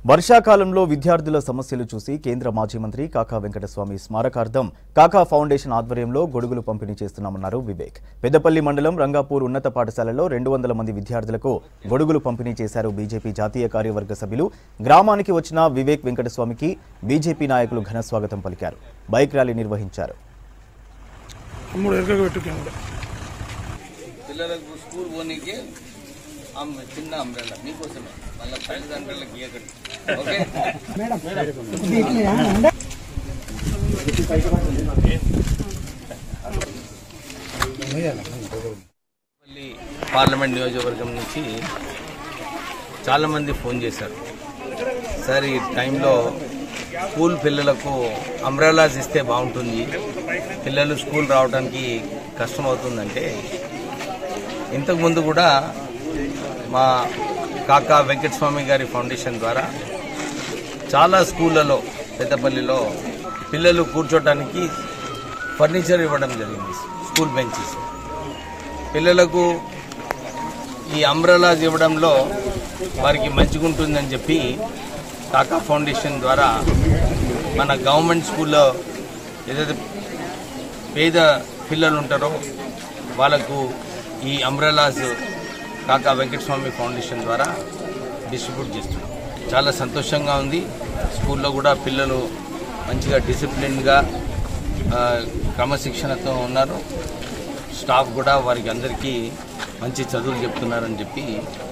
వర్షాకాలంలో విద్యార్థుల సమస్యలు చూసి కేంద్ర మాజీ మంత్రి కాకా వెంకటస్వామి స్మారకార్థం కాకా ఫౌండేషన్ ఆధ్వర్యంలో గొడుగులు పంపిణీ చేస్తున్నామన్నారు వివేక్ పెద్దపల్లి మండలం రంగాపూర్ ఉన్నత పాఠశాలలో రెండు వందల మంది విద్యార్థులకు గొడుగులు పంపిణీ చేశారు బీజేపీ జాతీయ కార్యవర్గ సభ్యులు గ్రామానికి వచ్చిన వివేక్ వెంకటస్వామికి బీజేపీ నాయకులు ఘన స్వాగతం పలికారు బైక్ ర్యాలీ నిర్వహించారు మూడు ఎరకగా పెట్టు కెమెరా పిల్లలకు స్కూల్ పోనీకి అమ్ చిన్న అంబ్రెల్లా మీకోసమే మళ్ళీ పెద్ద అంబ్రెల్లా గీయకండి ఓకే మళ్ళీ పార్లమెంట్ నియోజకవర్గం నుంచి చాలామంది ఫోన్ చేశారు సార్ ఈ టైంలో స్కూల్ పిల్లలకు అంబ్రెలాస్ ఇస్తే బాగుంటుంది పిల్లలు స్కూల్ రావడానికి కష్టం అవుతుందంటే ఇంతకుముందు కూడా మా కాకా వెంకటస్వామి గారి ఫౌండేషన్ ద్వారా చాలా స్కూళ్ళలో పెద్దపల్లిలో పిల్లలు కూర్చోటానికి ఫర్నిచర్ ఇవ్వడం జరిగింది స్కూల్ బెంచెస్ పిల్లలకు ఈ అంబ్రెలాస్ ఇవ్వడంలో వారికి మంచిగా ఉంటుందని చెప్పి కాకా ఫౌండేషన్ ద్వారా మన గవర్నమెంట్ స్కూల్లో ఏదైతే పేద పిల్లలు ఉంటారో వాళ్ళకు ఈ అంబ్రెలాస్ కాకా వెంకటస్వామి ఫౌండేషన్ ద్వారా డిస్ట్రిబ్యూట్ చేస్తున్నాం చాలా సంతోషంగా ఉంది స్కూల్లో కూడా పిల్లలు మంచిగా డిసిప్లిన్గా ఆ, క్రమశిక్షణతో ఉన్నారు స్టాఫ్ కూడా వారికి అందరికీ మంచి చదువులు చెప్తున్నారని చెప్పి